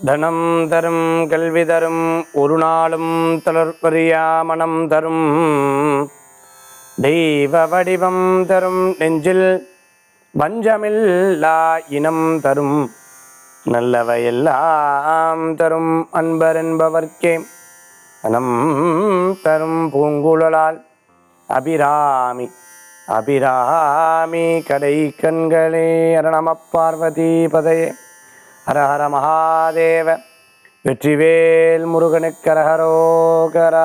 தனம் தரும் கல்வி தரும் ஒரு நாளும் தளர்வறியா மனம் தரும் தெய்வ வடிவம் தரும் நெஞ்சில் வஞ்சமில்லா இனம் தரும் நல்லவையெல்லாம் தரும் அன்பர் என்பவர்க்கே மனம் தரும் பூங்குழலால் அபிராமி அபிராமி கடை கண்களே அரணம பார்வதி பதையே ஹர ஹர மகாதேவ வெற்றிவேல் முருகனுக்கரஹரோகரா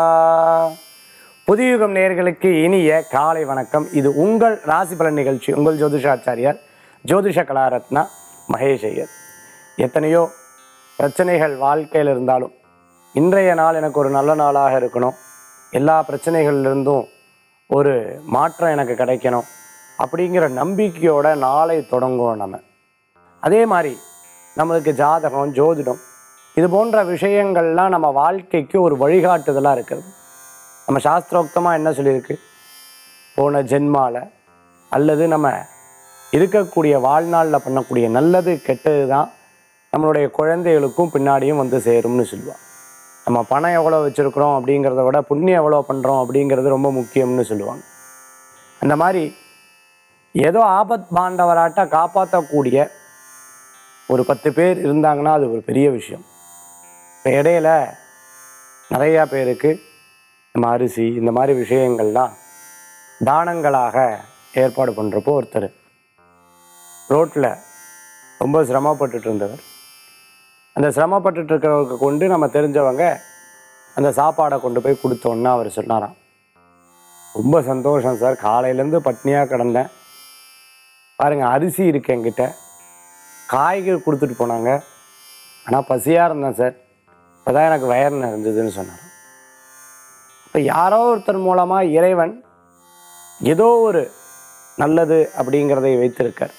புதியுகம் நேயர்களுக்கு இனிய காலை வணக்கம் இது உங்கள் ராசி பலன் நிகழ்ச்சி உங்கள் ஜோதிஷாச்சாரியார் ஜோதிஷ கலாரத்னா மகேஷ் ஐயர் எத்தனையோ பிரச்சனைகள் வாழ்க்கையில் இருந்தாலும் இன்றைய நாள் எனக்கு ஒரு நல்ல நாளாக இருக்கணும் எல்லா பிரச்சனைகள்லேருந்தும் ஒரு மாற்றம் எனக்கு கிடைக்கணும் அப்படிங்கிற நம்பிக்கையோட நாளை தொடங்குவோம் நம்ம அதே மாதிரி நம்மளுக்கு ஜாதகம் ஜோதிடம் இது போன்ற விஷயங்கள்லாம் நம்ம வாழ்க்கைக்கு ஒரு வழிகாட்டுதலாக இருக்கிறது நம்ம சாஸ்திரோக்தமாக என்ன சொல்லியிருக்கு போன ஜென்மால அல்லது நம்ம இருக்கக்கூடிய வாழ்நாளில் பண்ணக்கூடிய நல்லது கெட்டது தான் நம்மளுடைய குழந்தைகளுக்கும் பின்னாடியும் வந்து சேரும்னு சொல்லுவாள் நம்ம பணம் எவ்வளோ வச்சுருக்குறோம் அப்படிங்கிறத விட புண்ணியம் எவ்வளோ பண்ணுறோம் அப்படிங்கிறது ரொம்ப முக்கியம்னு சொல்லுவாங்க அந்த மாதிரி ஏதோ ஆபத் பாண்டவராட்ட காப்பாற்றக்கூடிய ஒரு பத்து பேர் இருந்தாங்கன்னா அது ஒரு பெரிய விஷயம் இப்போ இடையில நிறையா பேருக்கு நம்ம அரிசி இந்த மாதிரி விஷயங்கள்லாம் தானங்களாக ஏற்பாடு பண்ணுறப்போ ஒருத்தர் ரோட்டில் ரொம்ப சிரமப்பட்டுட்டு இருந்தவர் அந்த சிரமப்பட்டுட்டு இருக்கிறவருக்கு கொண்டு நம்ம தெரிஞ்சவங்க அந்த சாப்பாடை கொண்டு போய் கொடுத்தோன்னா அவர் சொன்னாராம் ரொம்ப சந்தோஷம் சார் காலையிலேருந்து பட்னியாக கிடந்தேன் பாருங்கள் அரிசி இருக்கு என்கிட்ட காய்கறி கொடுத்துட்டு போனாங்க ஆனால் பசியாக இருந்தேன் சார் இப்போ தான் எனக்கு வயர் நிறைஞ்சதுன்னு சொன்னார் இப்போ யாரோ ஒருத்தர் மூலமாக இறைவன் ஏதோ ஒரு நல்லது அப்படிங்கிறதை வைத்திருக்கார்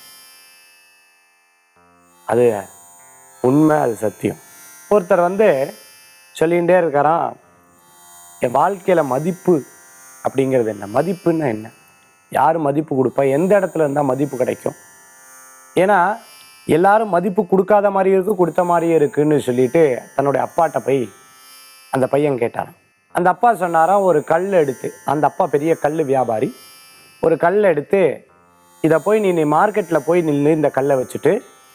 அது உண்மை அது சத்தியம் ஒருத்தர் வந்து சொல்லிகிட்டே இருக்காராம் என் வாழ்க்கையில் மதிப்பு அப்படிங்கிறது என்ன மதிப்புன்னா என்ன யார் மதிப்பு கொடுப்பா எந்த இடத்துல இருந்தால் மதிப்பு கிடைக்கும் ஏன்னா எல்லாரும் மதிப்பு கொடுக்காத மாதிரியும் இருக்குது கொடுத்த மாதிரியும் இருக்குன்னு சொல்லிட்டு தன்னுடைய அப்பாட்ட போய் அந்த பையன் கேட்டாராம் அந்த அப்பா சொன்னாராம் ஒரு கல் எடுத்து அந்த அப்பா பெரிய கல் வியாபாரி ஒரு கல் எடுத்து இதை போய் நீ நீ மார்க்கெட்டில் போய் நின்று இந்த கல்லை வச்சுட்டு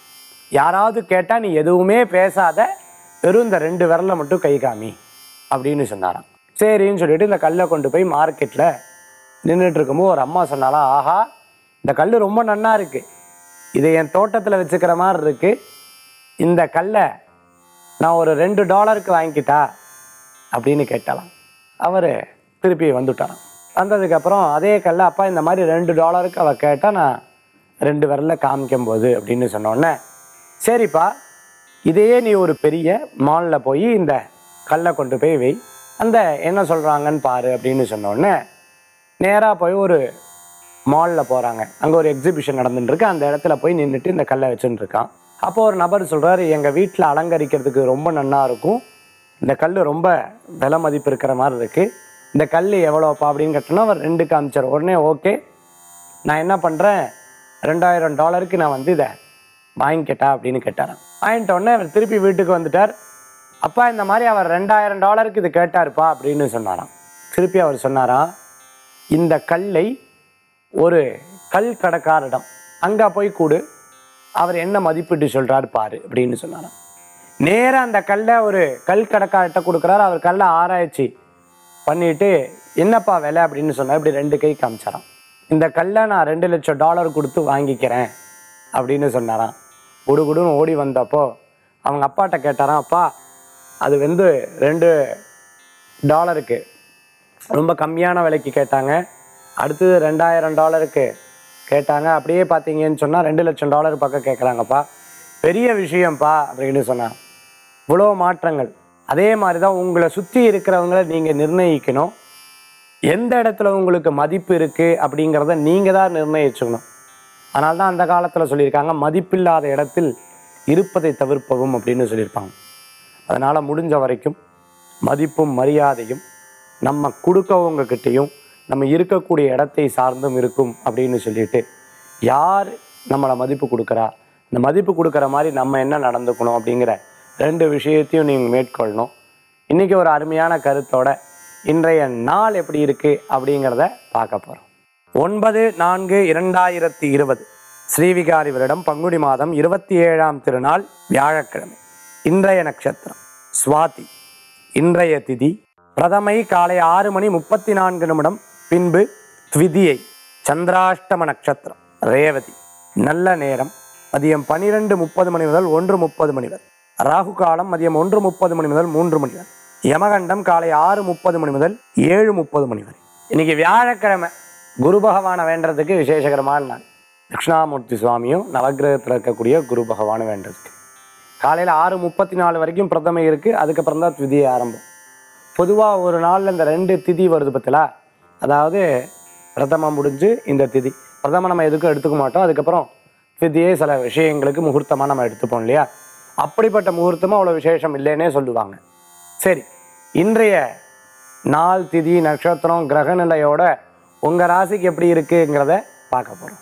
யாராவது கேட்டால் நீ எதுவுமே பேசாத வெறும் இந்த ரெண்டு விரலை மட்டும் கை காமி அப்படின்னு சொன்னாராம் சரின்னு சொல்லிட்டு இந்த கல்லை கொண்டு போய் மார்க்கெட்டில் நின்றுட்டு இருக்கும்போது ஒரு அம்மா சொன்னாலாம் ஆஹா இந்த கல் ரொம்ப நன்னா இருக்கு இதை என் தோட்டத்தில் வச்சுக்கிற மாதிரி இருக்கு இந்த கல்லை நான் ஒரு ரெண்டு டாலருக்கு வாங்கிக்கிட்டா அப்படின்னு கேட்டாலாம் அவர் திருப்பி வந்துட்டாராம் வந்ததுக்கப்புறம் அதே கல்லை அப்பா இந்த மாதிரி ரெண்டு டாலருக்கு அவள் கேட்டால் நான் ரெண்டு விரல்ல காமிக்கும் போது அப்படின்னு சொன்னோடனே சரிப்பா இதையே நீ ஒரு பெரிய மாலில் போய் இந்த கல்லை கொண்டு போய் வை அந்த என்ன சொல்கிறாங்கன்னு பாரு அப்படின்னு சொன்னோடனே நேராக போய் ஒரு மாலில் போகிறாங்க அங்கே ஒரு எக்ஸிபிஷன் நடந்துட்டு இருக்கு அந்த இடத்துல போய் நின்றுட்டு இந்த கல்லை வச்சுட்டு இருக்கான் அப்போ ஒரு நபர் சொல்கிறாரு எங்கள் வீட்டில் அலங்கரிக்கிறதுக்கு ரொம்ப நன்னா இருக்கும் இந்த கல் ரொம்ப விலை மதிப்பு இருக்கிற மாதிரி இருக்குது இந்த கல் எவ்வளோப்பா அப்படின்னு கேட்டோன்னா அவர் ரெண்டு காமிச்சார் உடனே ஓகே நான் என்ன பண்ணுறேன் ரெண்டாயிரம் டாலருக்கு நான் வந்து இதை வாங்கிக்கிட்டா அப்படின்னு கேட்டாராம் வாங்கிட்ட உடனே அவர் திருப்பி வீட்டுக்கு வந்துட்டார் அப்பா இந்த மாதிரி அவர் ரெண்டாயிரம் டாலருக்கு இது கேட்டாருப்பா அப்படின்னு சொன்னாராம் திருப்பி அவர் சொன்னாராம் இந்த கல்லை ஒரு கல் கடைக்காரிடம் அங்கே போய் கூடு அவர் என்ன மதிப்பிட்டு சொல்கிறாரு பாரு அப்படின்னு சொன்னாராம் நேராக அந்த கல்லை ஒரு கல் கடைக்கார்ட்ட கொடுக்குறாரு அவர் கல்லை ஆராய்ச்சி பண்ணிட்டு என்னப்பா விலை அப்படின்னு சொன்னார் இப்படி ரெண்டு கை காமிச்சாராம் இந்த கல்லை நான் ரெண்டு லட்சம் டாலர் கொடுத்து வாங்கிக்கிறேன் அப்படின்னு சொன்னாராம் குடுகுடுன்னு ஓடி வந்தப்போ அவங்க அப்பாட்ட கேட்டாராம் அப்பா அது வந்து ரெண்டு டாலருக்கு ரொம்ப கம்மியான விலைக்கு கேட்டாங்க அடுத்தது ரெண்டாயிரம் டாலருக்கு கேட்டாங்க அப்படியே பார்த்தீங்கன்னு சொன்னால் ரெண்டு லட்சம் டாலர் பக்கம் கேட்குறாங்கப்பா பெரிய விஷயம்ப்பா அப்படின்னு சொன்னான் இவ்வளோ மாற்றங்கள் அதே மாதிரி தான் உங்களை சுற்றி இருக்கிறவங்கள நீங்கள் நிர்ணயிக்கணும் எந்த இடத்துல உங்களுக்கு மதிப்பு இருக்குது அப்படிங்கிறத நீங்கள் தான் நிர்ணயிச்சுக்கணும் அதனால தான் அந்த காலத்தில் சொல்லியிருக்காங்க மதிப்பில்லாத இடத்தில் இருப்பதை தவிர்ப்பவும் அப்படின்னு சொல்லியிருப்பாங்க அதனால் முடிஞ்ச வரைக்கும் மதிப்பும் மரியாதையும் நம்ம கொடுக்கவங்கக்கிட்டேயும் நம்ம இருக்கக்கூடிய இடத்தை சார்ந்தும் இருக்கும் அப்படின்னு சொல்லிட்டு யார் நம்மளை மதிப்பு கொடுக்குறா இந்த மதிப்பு கொடுக்குற மாதிரி நம்ம என்ன நடந்துக்கணும் அப்படிங்கிற ரெண்டு விஷயத்தையும் நீங்கள் மேற்கொள்ளணும் இன்றைக்கி ஒரு அருமையான கருத்தோட இன்றைய நாள் எப்படி இருக்குது அப்படிங்கிறத பார்க்க போகிறோம் ஒன்பது நான்கு இரண்டாயிரத்தி இருபது ஸ்ரீவிகாரி வருடம் பங்குனி மாதம் இருபத்தி ஏழாம் திருநாள் வியாழக்கிழமை இன்றைய நட்சத்திரம் சுவாதி இன்றைய திதி பிரதமை காலை ஆறு மணி முப்பத்தி நான்கு நிமிடம் பின்பு த்விதியை சந்திராஷ்டம நட்சத்திரம் ரேவதி நல்ல நேரம் மதியம் பனிரெண்டு முப்பது மணி முதல் ஒன்று முப்பது மணி வரை ராகு காலம் மதியம் ஒன்று முப்பது மணி முதல் மூன்று மணி வரை யமகண்டம் காலை ஆறு முப்பது மணி முதல் ஏழு முப்பது மணி வரை இன்னைக்கு வியாழக்கிழமை குரு பகவானை வேண்டதுக்கு விசேஷகரமான நாள் தட்சிணாமூர்த்தி சுவாமியும் நவக்கிரகத்தில் இருக்கக்கூடிய குரு பகவானை வேண்டதுக்கு காலையில் ஆறு முப்பத்தி நாலு வரைக்கும் பிரதமை இருக்குது அதுக்கப்புறம் தான் திதி ஆரம்பம் பொதுவாக ஒரு நாளில் இந்த ரெண்டு திதி வருது பத்திலா அதாவது பிரதமம் முடிஞ்சு இந்த திதி பிரதம நம்ம எதுக்கும் எடுத்துக்க மாட்டோம் அதுக்கப்புறம் திதியே சில விஷயங்களுக்கு முகூர்த்தமாக நம்ம எடுத்துப்போம் இல்லையா அப்படிப்பட்ட முகூர்த்தமும் அவ்வளோ விசேஷம் இல்லைன்னே சொல்லுவாங்க சரி இன்றைய நாள் திதி நட்சத்திரம் கிரக நிலையோட உங்கள் ராசிக்கு எப்படி இருக்குங்கிறத பார்க்க போகிறோம்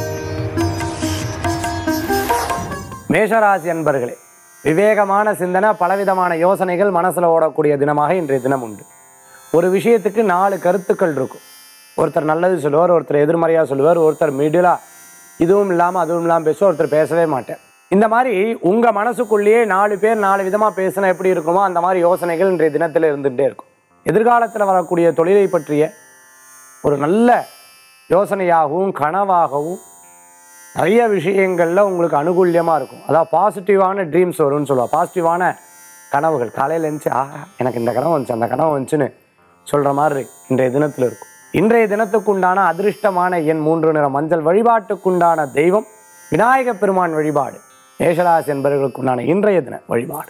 மேஷராசி அன்பர்களே விவேகமான சிந்தனை பலவிதமான யோசனைகள் மனசில் ஓடக்கூடிய தினமாக இன்றைய தினம் உண்டு ஒரு விஷயத்துக்கு நாலு கருத்துக்கள் இருக்கும் ஒருத்தர் நல்லது சொல்லுவார் ஒருத்தர் எதிர்மறையாக சொல்லுவார் ஒருத்தர் மிடிலாக இதுவும் இல்லாமல் அதுவும் இல்லாமல் பேசுவார் ஒருத்தர் பேசவே மாட்டார் இந்த மாதிரி உங்கள் மனசுக்குள்ளேயே நாலு பேர் நாலு விதமாக பேசினா எப்படி இருக்குமோ அந்த மாதிரி யோசனைகள் இன்றைய தினத்தில் இருந்துகிட்டே இருக்கும் எதிர்காலத்தில் வரக்கூடிய தொழிலை பற்றிய ஒரு நல்ல யோசனையாகவும் கனவாகவும் நிறைய விஷயங்களில் உங்களுக்கு அனுகூல்யமாக இருக்கும் அதாவது பாசிட்டிவான ட்ரீம்ஸ் வரும்னு சொல்லுவாள் பாசிட்டிவான கனவுகள் காலையில் இருந்துச்சு ஆஹா எனக்கு இந்த கனவு வந்துச்சு அந்த கனவு வந்துச்சுன்னு சொல்கிற மாதிரி இன்றைய தினத்தில் இருக்கும் இன்றைய தினத்துக்குண்டான அதிர்ஷ்டமான எண் மூன்று நிற மஞ்சள் வழிபாட்டுக்குண்டான தெய்வம் விநாயகப் பெருமான் வழிபாடு மேஷராசி என்பவர்களுக்குண்டான இன்றைய தின வழிபாடு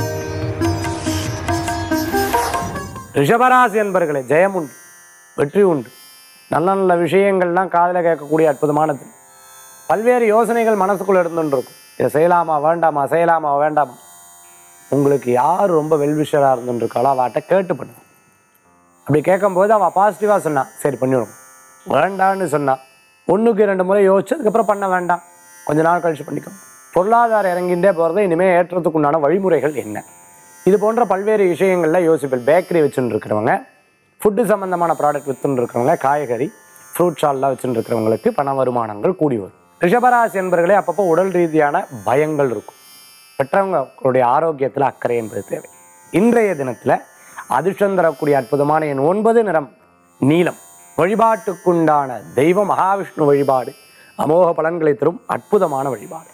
ரிஷபராசி என்பர்களே ஜெயம் உண்டு வெற்றி உண்டு நல்ல நல்ல விஷயங்கள்லாம் காதில் கேட்கக்கூடிய அற்புதமான தினம் பல்வேறு யோசனைகள் மனசுக்குள்ள இருந்துட்டு இருக்கும் இதை செய்யலாமா வேண்டாமா செய்யலாமா வேண்டாமா உங்களுக்கு யார் ரொம்ப வெல்விஷராக இருந்துட்டு இருக்காளோ அவட்ட கேட்டு பண்ணுங்க அப்படி கேட்கும்போது அவள் பாசிட்டிவாக சொன்னா சரி பண்ணிவிடும் வேண்டான்னு சொன்னா ஒன்றுக்கு ரெண்டு முறை யோசிச்சு அதுக்கப்புறம் பண்ண வேண்டாம் கொஞ்ச நாள் கழிச்சு பண்ணிக்கோ பொருளாதாரம் இறங்கிட்டே போகிறது இனிமேல் ஏற்றத்துக்குண்டான வழிமுறைகள் என்ன இது போன்ற பல்வேறு விஷயங்களில் யோசிப்பல் பேக்கரி வச்சுட்டு இருக்கிறவங்க ஃபுட்டு சம்மந்தமான ப்ராடக்ட் வித்துன்னு இருக்கிறவங்க காய்கறி ஃப்ரூட் ஷால்லாம் வச்சுட்டு இருக்கிறவங்களுக்கு பண வருமானங்கள் கூடி வரும் ரிஷபராசி என்பர்களே அப்பப்போ உடல் ரீதியான பயங்கள் இருக்கும் பெற்றவங்களுடைய ஆரோக்கியத்தில் அக்கறை என்பது தேவை இன்றைய தினத்தில் அதிர்ஷ்டம் தரக்கூடிய அற்புதமான என் ஒன்பது நிறம் நீலம் வழிபாட்டுக்குண்டான தெய்வ மகாவிஷ்ணு வழிபாடு அமோக பலன்களை தரும் அற்புதமான வழிபாடு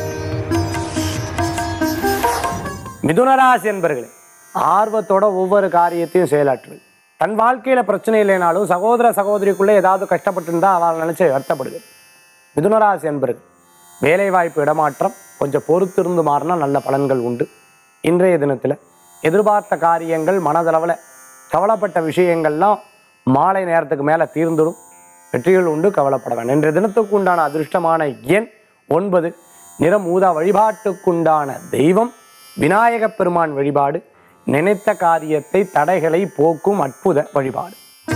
மிதுனராசி என்பர்களே ஆர்வத்தோட ஒவ்வொரு காரியத்தையும் செயலாற்றுவது தன் வாழ்க்கையில பிரச்சனை இல்லைனாலும் சகோதர சகோதரிக்குள்ளே ஏதாவது கஷ்டப்பட்டு இருந்தா அவள் நினைச்சு வருத்தப்படுது மிதுனராசி என்பர்கள் வேலைவாய்ப்பு இடமாற்றம் கொஞ்சம் பொறுத்திருந்து மாறினா நல்ல பலன்கள் உண்டு இன்றைய தினத்தில் எதிர்பார்த்த காரியங்கள் மனதளவில் கவலைப்பட்ட விஷயங்கள்லாம் மாலை நேரத்துக்கு மேலே தீர்ந்துடும் வெற்றிகள் உண்டு கவலைப்பட வேண்டாம் இன்றைய தினத்துக்கு உண்டான அதிர்ஷ்டமான எண் ஒன்பது நிறம் ஊதா வழிபாட்டுக்குண்டான தெய்வம் விநாயகப் பெருமான் வழிபாடு நினைத்த காரியத்தை தடைகளை போக்கும் அற்புத வழிபாடு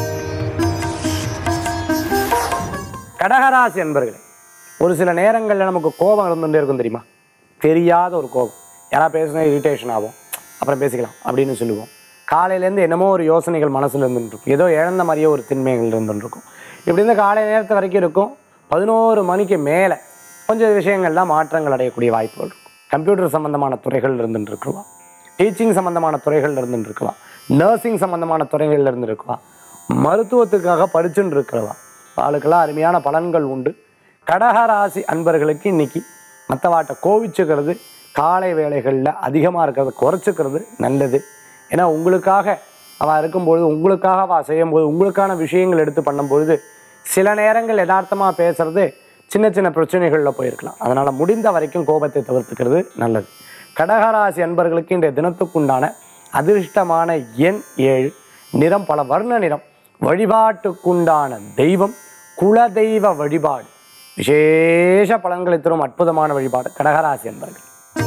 கடகராசி என்பர்களே ஒரு சில நேரங்களில் நமக்கு கோபம் இருந்துகிட்டே இருக்கும் தெரியுமா தெரியாத ஒரு கோபம் யாராவது பேசினா இரிட்டேஷன் ஆகும் அப்புறம் பேசிக்கலாம் அப்படின்னு சொல்லுவோம் காலையிலேருந்து என்னமோ ஒரு யோசனைகள் மனசில் இருந்துட்டு இருக்கும் ஏதோ இழந்த மாதிரியே ஒரு திண்மைகள் இருந்துட்டு இருக்கும் இப்படி இருந்து காலை நேரத்து வரைக்கும் இருக்கும் பதினோரு மணிக்கு மேலே கொஞ்சம் விஷயங்கள்லாம் மாற்றங்கள் அடையக்கூடிய வாய்ப்புகள் இருக்கும் கம்ப்யூட்டர் சம்மந்தமான துறைகள் இருந்துட்டு இருக்கலாம் டீச்சிங் சம்மந்தமான துறைகள் இருந்துட்டு இருக்கலாம் நர்சிங் சம்மந்தமான துறைகள் இருந்து இருக்கலாம் மருத்துவத்துக்காக படிச்சுட்டு இருக்கிறவா ஆளுக்கெல்லாம் அருமையான பலன்கள் உண்டு கடகராசி அன்பர்களுக்கு இன்னைக்கு மற்றவாட்ட கோவிச்சுக்கிறது காலை வேளைகளில் அதிகமாக இருக்கிறத குறைச்சிக்கிறது நல்லது ஏன்னா உங்களுக்காக அவள் இருக்கும்பொழுது உங்களுக்காக அவள் செய்யும்போது உங்களுக்கான விஷயங்கள் எடுத்து பண்ணும்பொழுது சில நேரங்கள் யதார்த்தமாக பேசுறது சின்ன சின்ன பிரச்சனைகளில் போயிருக்கலாம் அதனால் முடிந்த வரைக்கும் கோபத்தை தவிர்த்துக்கிறது நல்லது கடகராசி அன்பர்களுக்கு இன்றைய தினத்துக்குண்டான அதிர்ஷ்டமான எண் ஏழு நிறம் பல வர்ண நிறம் வழிபாட்டுக்குண்டான தெய்வம் குலதெய்வ வழிபாடு விசேஷ பலன்களை தரும் அற்புதமான வழிபாடு கடகராசி அன்பர்கள்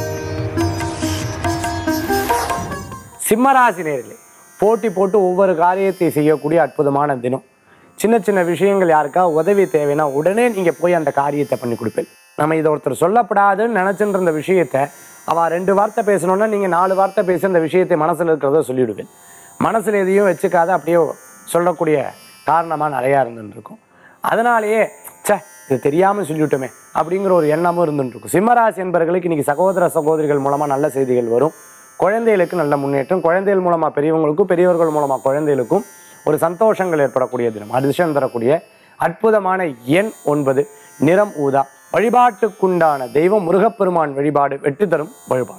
சிம்மராசி நேர்களே போட்டி போட்டு ஒவ்வொரு காரியத்தை செய்யக்கூடிய அற்புதமான தினம் சின்ன சின்ன விஷயங்கள் யாருக்கா உதவி தேவைன்னா உடனே நீங்கள் போய் அந்த காரியத்தை பண்ணி கொடுப்பேன் நம்ம இதை ஒருத்தர் சொல்லப்படாதுன்னு நினச்சிட்டு இருந்த விஷயத்த அவள் ரெண்டு வார்த்தை பேசணுன்னா நீங்கள் நாலு வார்த்தை பேசி அந்த விஷயத்தை மனசில் இருக்கிறத சொல்லிவிடுவேன் மனசில் எதையும் வச்சுக்காத அப்படியே சொல்லக்கூடிய காரணமாக நிறையா இருந்துட்டு இருக்கும் அதனாலேயே ச்சே இது தெரியாமல் சொல்லிவிட்டோமே அப்படிங்கிற ஒரு எண்ணமும் இருந்துட்டு இருக்கும் சிம்மராசி என்பவர்களுக்கு இன்னைக்கு சகோதர சகோதரிகள் மூலமாக நல்ல செய்திகள் வரும் குழந்தைகளுக்கு நல்ல முன்னேற்றம் குழந்தைகள் மூலமாக பெரியவங்களுக்கும் பெரியவர்கள் மூலமாக குழந்தைகளுக்கும் ஒரு சந்தோஷங்கள் ஏற்படக்கூடிய தினம் அதிர்ஷ்டம் தரக்கூடிய அற்புதமான எண் ஒன்பது நிறம் ஊதா வழிபாட்டுக்குண்டான தெய்வம் முருகப்பெருமான் வழிபாடு வெற்றி தரும் வழிபாடு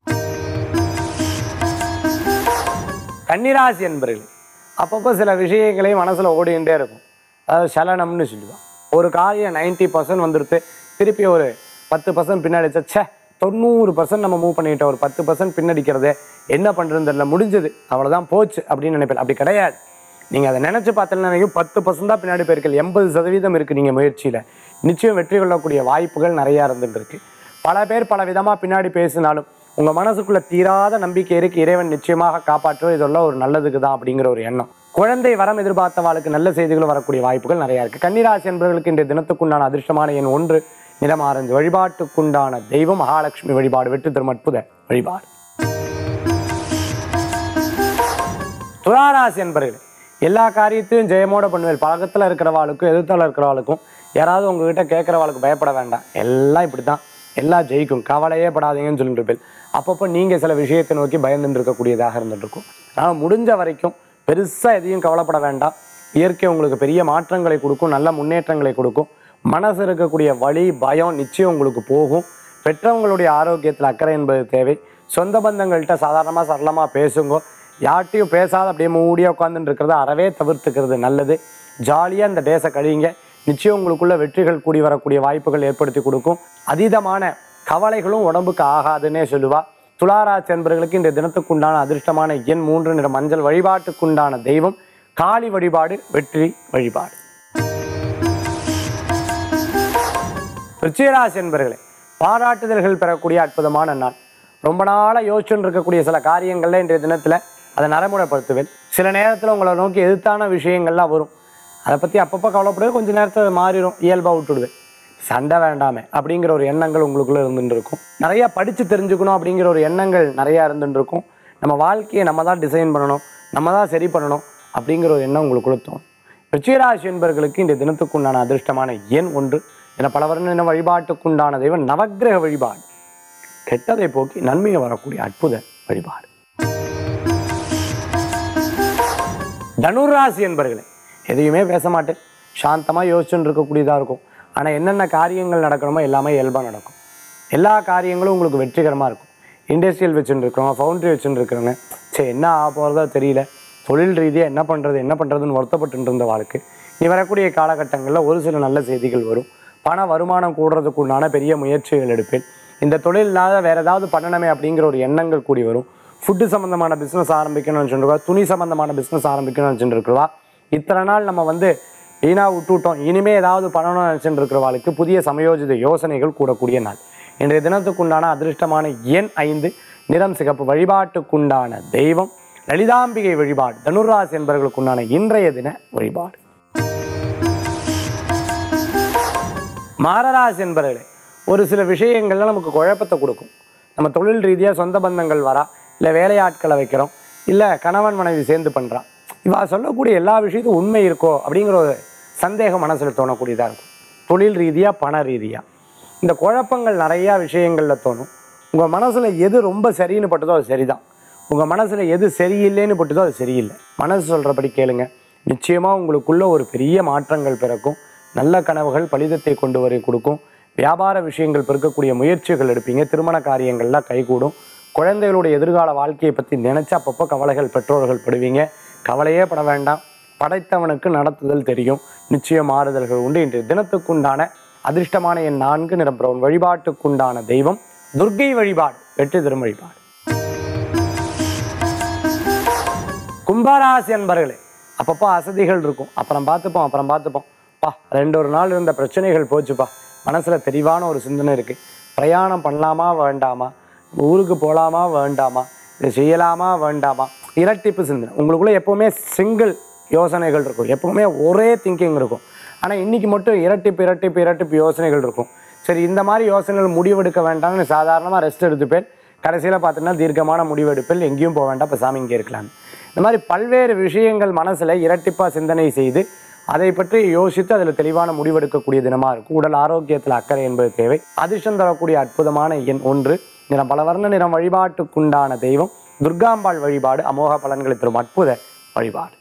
கன்னிராசி என்பர்களே அப்பப்போ சில விஷயங்களே மனசில் ஓடிக்கிட்டே இருக்கும் அதாவது சலனம்னு சொல்லுவான் ஒரு காரியம் நைன்ட்டி பர்சன்ட் வந்துடுத்து திருப்பி ஒரு பத்து பர்சன்ட் பின்னாடி வச்சா, ச்சே தொண்ணூறு பர்சன்ட் நம்ம மூவ் பண்ணிட்டோம் ஒரு பத்து பர்சன்ட் பின்னடிக்கிறதே என்ன பண்ணுறதுன்னு தெரியல முடிஞ்சது அவ்வளோதான் போச்சு அப்படின்னு நினைப்பேன் அப்படி கிடையாது நீங்கள் அதை நினச்சி பார்த்தீங்கன்னா நினைக்கும் பத்து பர்சன்ட் தான் பின்னாடி போயிருக்கீங்க எண்பது சதவீதம் இருக்குது நீங்கள் முயற்சியில் நிச்சயம் வெற்றி கொள்ளக்கூடிய வாய்ப்புகள் நிறையா இருந்துட்டு இருக்கு பல பேர் பல விதமாக பின்னாடி பேசினாலும் உங்கள் மனசுக்குள்ள தீராத நம்பிக்கை இருக்கு இறைவன் நிச்சயமாக காப்பாற்றுவோம் இதெல்லாம் ஒரு நல்லதுக்கு தான் அப்படிங்கிற ஒரு எண்ணம் குழந்தை வரம் எதிர்பார்த்தவாளுக்கு நல்ல செய்திகளும் வரக்கூடிய வாய்ப்புகள் நிறையா இருக்குது கன்னிராசி என்பவர்களுக்கு இன்றைய தினத்துக்குண்டான அதிர்ஷ்டமான எண் ஒன்று நிறம் ஆரஞ்சு வழிபாட்டுக்குண்டான தெய்வம் மகாலட்சுமி வழிபாடு வெற்றி தரும் அற்புத வழிபாடு துளாராசி என்பர்களே எல்லா காரியத்தையும் ஜெயமோட பண்ணுவேன் பழக்கத்தில் இருக்கிறவாளுக்கும் எதிர்த்தல இருக்கிறவாளுக்கும் யாராவது உங்ககிட்ட கேட்குறவாளுக்கு பயப்பட வேண்டாம் எல்லாம் இப்படி தான் எல்லாம் ஜெயிக்கும் கவலையே படாதீங்கன்னு சொல்லிட்டு இருப்பேன் அப்பப்போ நீங்கள் சில விஷயத்தை நோக்கி பயந்துட்டு இருக்கக்கூடியதாக இருந்துட்டு இருக்கும் ஆனால் முடிஞ்ச வரைக்கும் பெருசாக எதையும் கவலைப்பட வேண்டாம் இயற்கை உங்களுக்கு பெரிய மாற்றங்களை கொடுக்கும் நல்ல முன்னேற்றங்களை கொடுக்கும் மனசு இருக்கக்கூடிய வலி பயம் நிச்சயம் உங்களுக்கு போகும் பெற்றவங்களுடைய ஆரோக்கியத்தில் அக்கறை என்பது தேவை சொந்த பந்தங்கள்கிட்ட சாதாரணமாக சரளமாக பேசுங்க யார்ட்டையும் பேசாத அப்படியே மூடியாக உட்காந்துட்டு இருக்கிறத அறவே தவிர்த்துக்கிறது நல்லது ஜாலியாக இந்த டேஸை கழிங்க நிச்சயம் உங்களுக்குள்ள வெற்றிகள் கூடி வரக்கூடிய வாய்ப்புகள் ஏற்படுத்தி கொடுக்கும் அதீதமான கவலைகளும் உடம்புக்கு ஆகாதுன்னே சொல்லுவா துளாராசி என்பவர்களுக்கு இந்த தினத்துக்குண்டான அதிர்ஷ்டமான எண் மூன்று நிற மஞ்சள் வழிபாட்டுக்குண்டான தெய்வம் காளி வழிபாடு வெற்றி வழிபாடு ரிச்சிகராசி என்பர்களே பாராட்டுதல்கள் பெறக்கூடிய அற்புதமான நாள் ரொம்ப நாளாக யோசிச்சுன்னு இருக்கக்கூடிய சில காரியங்கள்ல இன்றைய தினத்தில் அதை நடைமுறைப்படுத்துவேன் சில நேரத்தில் உங்களை நோக்கி எதிர்த்தான விஷயங்கள்லாம் வரும் அதை பற்றி அப்பப்போ கவலைப்படுறது கொஞ்சம் நேரத்தில் மாறிடும் இயல்பாக விட்டுடுவேன் சண்டை வேண்டாமே அப்படிங்கிற ஒரு எண்ணங்கள் உங்களுக்குள்ளே இருந்துட்டு இருக்கும் நிறையா படித்து தெரிஞ்சுக்கணும் அப்படிங்கிற ஒரு எண்ணங்கள் நிறையா இருந்துட்டு இருக்கும் நம்ம வாழ்க்கையை நம்ம தான் டிசைன் பண்ணணும் நம்ம தான் சரி பண்ணணும் அப்படிங்கிற ஒரு எண்ணம் உங்களுக்குள்ள தோணும் ரிச்சிகராசி என்பவர்களுக்கு இந்த தினத்துக்குண்டான அதிர்ஷ்டமான எண் ஒன்று என பல வருட வழிபாட்டுக்குண்டான தெய்வம் நவக்கிரக வழிபாடு கெட்டதை போக்கி நன்மையை வரக்கூடிய அற்புத வழிபாடு தனுராசி என்பர்களே எதையுமே பேச மாட்டேன் சாந்தமாக யோசிச்சுன்னு இருக்கக்கூடியதாக இருக்கும் ஆனால் என்னென்ன காரியங்கள் நடக்கணுமோ எல்லாமே இயல்பாக நடக்கும் எல்லா காரியங்களும் உங்களுக்கு வெற்றிகரமாக இருக்கும் இண்டஸ்ட்ரியல் வச்சுட்டு இருக்கிறவங்க ஃபவுண்ட்ரி வச்சுட்டு இருக்கிறவங்க சரி என்ன ஆக போகிறதோ தெரியல தொழில் ரீதியாக என்ன பண்ணுறது என்ன பண்ணுறதுன்னு வருத்தப்பட்டு இருந்த வாழ்க்கை இனி வரக்கூடிய காலகட்டங்களில் ஒரு சில நல்ல செய்திகள் வரும் பண வருமானம் கூடுறதுக்கு உண்டான பெரிய முயற்சிகள் எடுப்பேன் இந்த தொழில் இல்லாத வேறு ஏதாவது பண்ணணுமே அப்படிங்கிற ஒரு எண்ணங்கள் கூடி வரும் ஃபுட்டு சம்மந்தமான பிஸ்னஸ் ஆரம்பிக்கணும்னு சொல்லிருக்கா துணி சம்மந்தமான பிஸ்னஸ் ஆரம்பிக்கணும்னு சொல்லிருக்கிறவா இத்தனை நாள் நம்ம வந்து வீணாக விட்டுவிட்டோம் இனிமே ஏதாவது பண்ணணும்னு நினச்சிட்டு இருக்கிறவாளுக்கு புதிய சமயோஜித யோசனைகள் கூடக்கூடிய நாள் இன்றைய தினத்துக்குண்டான அதிர்ஷ்டமான எண் ஐந்து நிறம் சிகப்பு வழிபாட்டுக்குண்டான தெய்வம் லலிதாம்பிகை வழிபாடு தனுராசி என்பவர்களுக்குண்டான இன்றைய தின வழிபாடு மாரராசி என்பவர்களே ஒரு சில விஷயங்கள்ல நமக்கு குழப்பத்தை கொடுக்கும் நம்ம தொழில் ரீதியாக சொந்த பந்தங்கள் வரா இல்லை வேலையாட்களை வைக்கிறோம் இல்லை கணவன் மனைவி சேர்ந்து பண்ணுறா இவா சொல்லக்கூடிய எல்லா விஷயத்தும் உண்மை இருக்கோ அப்படிங்கிற ஒரு சந்தேகம் மனசில் தோணக்கூடியதாக இருக்கும் தொழில் ரீதியாக பண ரீதியாக இந்த குழப்பங்கள் நிறையா விஷயங்களில் தோணும் உங்கள் மனசில் எது ரொம்ப சரின்னு பட்டதோ அது சரிதான் உங்கள் மனசில் எது சரியில்லைன்னு பட்டதோ அது சரியில்லை மனசு சொல்கிறபடி கேளுங்க நிச்சயமாக உங்களுக்குள்ள ஒரு பெரிய மாற்றங்கள் பிறக்கும் நல்ல கனவுகள் பலிதத்தை கொண்டு வரை கொடுக்கும் வியாபார விஷயங்கள் பெருக்கக்கூடிய முயற்சிகள் எடுப்பீங்க திருமண காரியங்கள்லாம் கைகூடும் குழந்தைகளுடைய எதிர்கால வாழ்க்கையை பற்றி நினச்சா அப்பப்போ கவலைகள் பெற்றோர்கள் படுவீங்க கவலையே பட வேண்டாம் படைத்தவனுக்கு நடத்துதல் தெரியும் நிச்சயம் மாறுதல்கள் உண்டு இன்றைய தினத்துக்குண்டான அதிர்ஷ்டமான என் நான்கு நிறம் பிரவுன் வழிபாட்டுக்குண்டான தெய்வம் துர்க்கை வழிபாடு வெற்றி தரும் வழிபாடு கும்பராசி அன்பர்களே அப்பப்போ அசதிகள் இருக்கும் அப்புறம் பார்த்துப்போம் அப்புறம் பார்த்துப்போம் பா ரெண்டு ஒரு நாள் இருந்த பிரச்சனைகள் போச்சுப்பா மனசில் தெளிவான ஒரு சிந்தனை இருக்குது பிரயாணம் பண்ணலாமா வேண்டாமா ஊருக்கு போகலாமா வேண்டாமா இதை செய்யலாமா வேண்டாமா இரட்டிப்பு சிந்தனை உங்களுக்குள்ள எப்போவுமே சிங்கிள் யோசனைகள் இருக்கும் எப்பவுமே ஒரே திங்கிங் இருக்கும் ஆனால் இன்னைக்கு மட்டும் இரட்டிப்பு இரட்டிப்பு இரட்டிப்பு யோசனைகள் இருக்கும் சரி இந்த மாதிரி யோசனைகள் முடிவெடுக்க வேண்டாம்னு சாதாரணமாக ரெஸ்ட் எடுத்துப்பேன் கடைசியில் பார்த்தீங்கன்னா தீர்க்கமான முடிவெடுப்பில் எங்கேயும் போக வேண்டாம் இப்போ சாமி இங்கே இருக்கலாம் இந்த மாதிரி பல்வேறு விஷயங்கள் மனசில் இரட்டிப்பாக சிந்தனை செய்து அதை பற்றி யோசித்து அதில் தெளிவான முடிவெடுக்கக்கூடிய தினமாக இருக்கும் உடல் ஆரோக்கியத்தில் அக்கறை என்பது தேவை அதிர்ஷ்டம் தரக்கூடிய அற்புதமான எண் ஒன்று நிறம் பல வர்ண நிறம் வழிபாட்டுக்குண்டான தெய்வம் துர்காம்பாள் வழிபாடு அமோக பலன்களை தரும் அற்புத வழிபாடு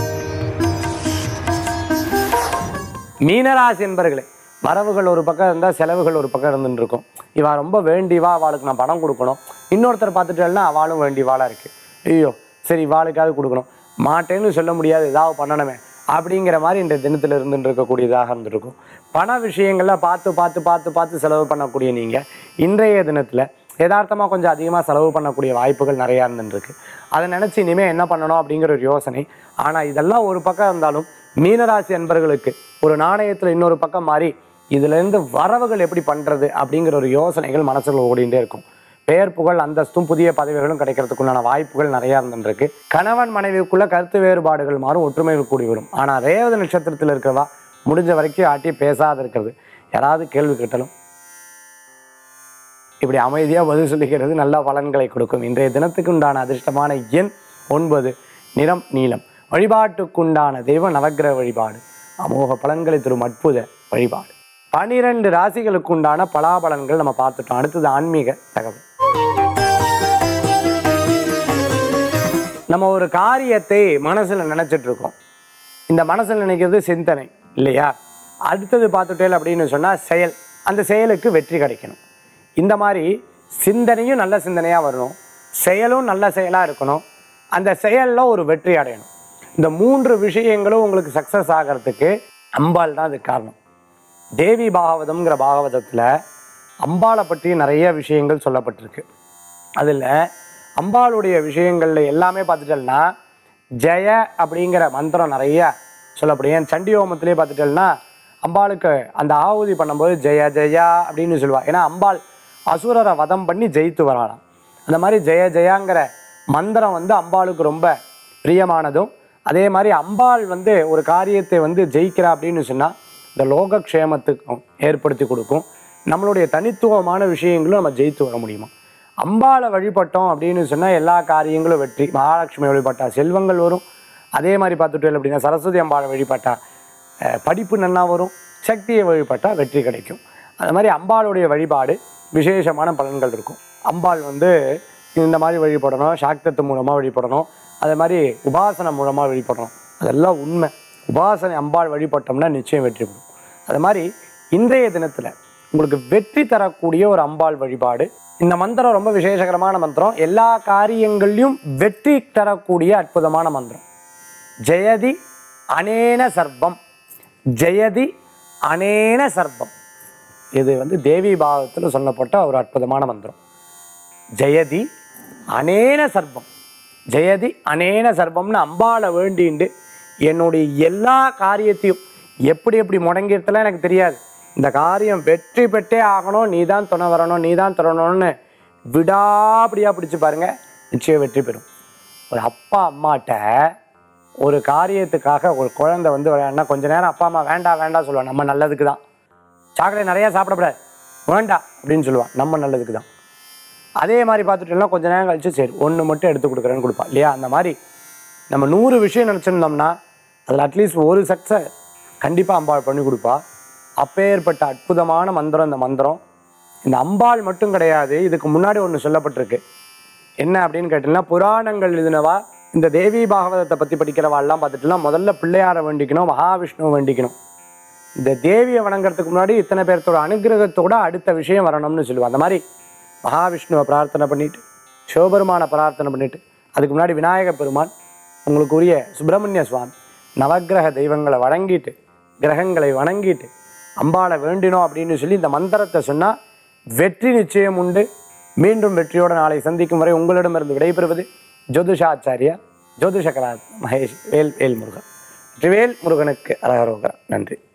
மீனராசி என்பர்களே வரவுகள் ஒரு பக்கம் இருந்தால் செலவுகள் ஒரு பக்கம் இருந்துட்டு இருக்கும் இவா ரொம்ப வேண்டிவா அவளுக்கு நான் பணம் கொடுக்கணும் இன்னொருத்தர் பார்த்துட்டேன்னா அவளும் வேண்டிவாளாக இருக்கு ஐயோ சரி இவாளுக்காவது கொடுக்கணும் மாட்டேன்னு சொல்ல முடியாது ஏதாவது பண்ணணுமே அப்படிங்கிற மாதிரி இந்த தினத்தில் இருந்துட்டு இருக்கக்கூடியதாக இருந்திருக்கும் பண விஷயங்கள்ல பார்த்து பார்த்து பார்த்து பார்த்து செலவு பண்ணக்கூடிய நீங்கள் இன்றைய தினத்தில் யதார்த்தமாக கொஞ்சம் அதிகமாக செலவு பண்ணக்கூடிய வாய்ப்புகள் நிறையா இருந்துருக்கு அதை நினச்சி இனிமேல் என்ன பண்ணணும் அப்படிங்கிற ஒரு யோசனை ஆனால் இதெல்லாம் ஒரு பக்கம் இருந்தாலும் மீனராசி அன்பர்களுக்கு ஒரு நாணயத்தில் இன்னொரு பக்கம் மாறி இதுலேருந்து வரவுகள் எப்படி பண்ணுறது அப்படிங்கிற ஒரு யோசனைகள் மனசுல ஓடிண்டே இருக்கும் பெயர் புகழ் அந்தஸ்தும் புதிய பதவிகளும் கிடைக்கிறதுக்குண்டான வாய்ப்புகள் நிறையா இருந்துருக்கு கணவன் மனைவிக்குள்ள கருத்து வேறுபாடுகள் மாறும் ஒற்றுமைகள் கூடி வரும் ஆனால் ரேவதி நட்சத்திரத்தில் இருக்கிறவா முடிஞ்ச வரைக்கும் ஆட்டி பேசாத இருக்கிறது யாராவது கேள்வி கேட்டாலும் இப்படி அமைதியாக பதில் சொல்லிக்கிறது நல்ல பலன்களை கொடுக்கும் இன்றைய தினத்துக்கு உண்டான அதிர்ஷ்டமான எண் ஒன்பது நிறம் நீலம் வழிபாட்டுக்குண்டான தெய்வ நவக்கிரக வழிபாடு அமோக பலன்களை தரும் அற்புத வழிபாடு பனிரெண்டு ராசிகளுக்கு உண்டான பலாபலன்கள் நம்ம பார்த்துட்டோம் அடுத்தது ஆன்மீக தகவல் நம்ம ஒரு காரியத்தை மனசுல நினைச்சிட்டு இருக்கோம் இந்த மனசுல நினைக்கிறது சிந்தனை இல்லையா அடுத்தது பார்த்துட்டேல் அப்படின்னு சொன்னா செயல் அந்த செயலுக்கு வெற்றி கிடைக்கணும் இந்த மாதிரி சிந்தனையும் நல்ல சிந்தனையா வரணும் செயலும் நல்ல செயலா இருக்கணும் அந்த செயல்ல ஒரு வெற்றி அடையணும் இந்த மூன்று விஷயங்களும் உங்களுக்கு சக்சஸ் ஆகிறதுக்கு அம்பாள் தான் அதுக்கு காரணம் தேவி பாகவதம்ங்கிற பாகவதத்துல அம்பாளை பற்றி நிறைய விஷயங்கள் சொல்லப்பட்டிருக்கு அதில் அம்பாளுடைய விஷயங்கள்ல எல்லாமே பார்த்துட்டோம்னா ஜெய அப்படிங்கிற மந்திரம் நிறைய சொல்லப்படும் ஏன் சண்டி ஹோமத்திலே பார்த்துட்டோம்னா அம்பாளுக்கு அந்த ஆகுதி பண்ணும்போது ஜெய ஜெயா அப்படின்னு சொல்லுவா ஏன்னா அம்பாள் அசுரரை வதம் பண்ணி ஜெயித்து வராளாம் அந்த மாதிரி ஜெய ஜெயாங்கிற மந்திரம் வந்து அம்பாளுக்கு ரொம்ப பிரியமானதும் அதே மாதிரி அம்பாள் வந்து ஒரு காரியத்தை வந்து ஜெயிக்கிறா அப்படின்னு சொன்னால் இந்த லோகக்ஷேமத்துக்கும் ஏற்படுத்தி கொடுக்கும் நம்மளுடைய தனித்துவமான விஷயங்களும் நம்ம ஜெயித்து வர முடியுமா அம்பாளை வழிபட்டோம் அப்படின்னு சொன்னால் எல்லா காரியங்களும் வெற்றி மகாலட்சுமி வழிபட்டா செல்வங்கள் வரும் அதே மாதிரி பார்த்துட்டு அப்படின்னா சரஸ்வதி அம்பாளை வழிபட்டா அஹ், படிப்பு நன்னா வரும் சக்தியை வழிபட்டா வெற்றி கிடைக்கும் அந்த மாதிரி அம்பாளுடைய வழிபாடு விசேஷமான பலன்கள் இருக்கும் அம்பாள் வந்து இந்த மாதிரி வழிபடணும் சாக்தத்து மூலமாக வழிபடணும் அதே மாதிரி உபாசனை மூலமாக வழிபடணும் அதெல்லாம் உண்மை உபாசனை அம்பாள் வழிபட்டோம்னா நிச்சயம் வெற்றி பெறும் அது மாதிரி இன்றைய தினத்தில் உங்களுக்கு வெற்றி தரக்கூடிய ஒரு அம்பாள் வழிபாடு இந்த மந்திரம் ரொம்ப விசேஷகரமான மந்திரம் எல்லா காரியங்கள்லையும் வெற்றி தரக்கூடிய அற்புதமான மந்திரம் ஜெயதி அனேன சர்வம் ஜெயதி அனேன சர்வம் இது வந்து தேவி பாவத்தில் சொல்லப்பட்ட ஒரு அற்புதமான மந்திரம் ஜெயதி அனேன சர்வம் ஜெயதி அனேன சர்வம்னு அம்பாளை வேண்டிண்டு என்னுடைய எல்லா காரியத்தையும் எப்படி எப்படி முடங்கிருத்தலாம் எனக்கு தெரியாது இந்த காரியம் வெற்றி பெற்றே ஆகணும் நீ தான் துணை வரணும் நீ தான் தொடரணும்னு விடாப்படியாக பிடிச்சு பாருங்க நிச்சயம் வெற்றி பெறும் ஒரு அப்பா அம்மாட்ட ஒரு காரியத்துக்காக ஒரு குழந்தை வந்து விளையாடினா கொஞ்ச நேரம் அப்பா அம்மா வேண்டாம் வேண்டாம் சொல்லுவாங்க நம்ம நல்லதுக்கு தான் சாக்லேட் நிறையா சாப்பிடக்கூடாது வேண்டாம் அப்படின்னு சொல்லுவான் நம்ம நல்லதுக்கு தான் அதே மாதிரி பார்த்துட்டோம்னா கொஞ்ச நேரம் கழிச்சு சரி ஒன்று மட்டும் எடுத்து கொடுக்குறேன்னு கொடுப்பா இல்லையா அந்த மாதிரி நம்ம நூறு விஷயம் நினச்சிருந்தோம்னா அதில் அட்லீஸ்ட் ஒரு சக்ஸஸ் கண்டிப்பாக அம்பாள் பண்ணி கொடுப்பா அப்பேற்பட்ட அற்புதமான மந்திரம் இந்த மந்திரம் இந்த அம்பாள் மட்டும் கிடையாது இதுக்கு முன்னாடி ஒன்று சொல்லப்பட்டிருக்கு என்ன அப்படின்னு கேட்டிங்கன்னா புராணங்கள் எழுதினவா இந்த தேவி பாகவதத்தை பற்றி படிக்கிறவாள்லாம் பார்த்துட்டுலாம் முதல்ல பிள்ளையாரை வேண்டிக்கணும் மகாவிஷ்ணுவை வேண்டிக்கணும் இந்த தேவியை வணங்குறதுக்கு முன்னாடி இத்தனை பேர்த்தோட அனுகிரகத்தோட அடுத்த விஷயம் வரணும்னு சொல்லுவாங்க அந்த மாதிரி மகாவிஷ்ணுவை பிரார்த்தனை பண்ணிட்டு சிவபெருமானை பிரார்த்தனை பண்ணிட்டு அதுக்கு முன்னாடி விநாயக பெருமான் உங்களுக்கு உரிய சுப்பிரமணிய சுவாமி நவக்கிரக தெய்வங்களை வணங்கிட்டு கிரகங்களை வணங்கிட்டு அம்பாளை வேண்டினோம் அப்படின்னு சொல்லி இந்த மந்திரத்தை சொன்னால் வெற்றி நிச்சயம் உண்டு மீண்டும் வெற்றியோட நாளை சந்திக்கும் வரை உங்களிடமிருந்து விடைபெறுவது ஜோதிஷாச்சாரியா ஜோதிஷகரா மகேஷ் வேல் வேல் முருகன் வெற்றிவேல் முருகனுக்கு அரகரோகரா நன்றி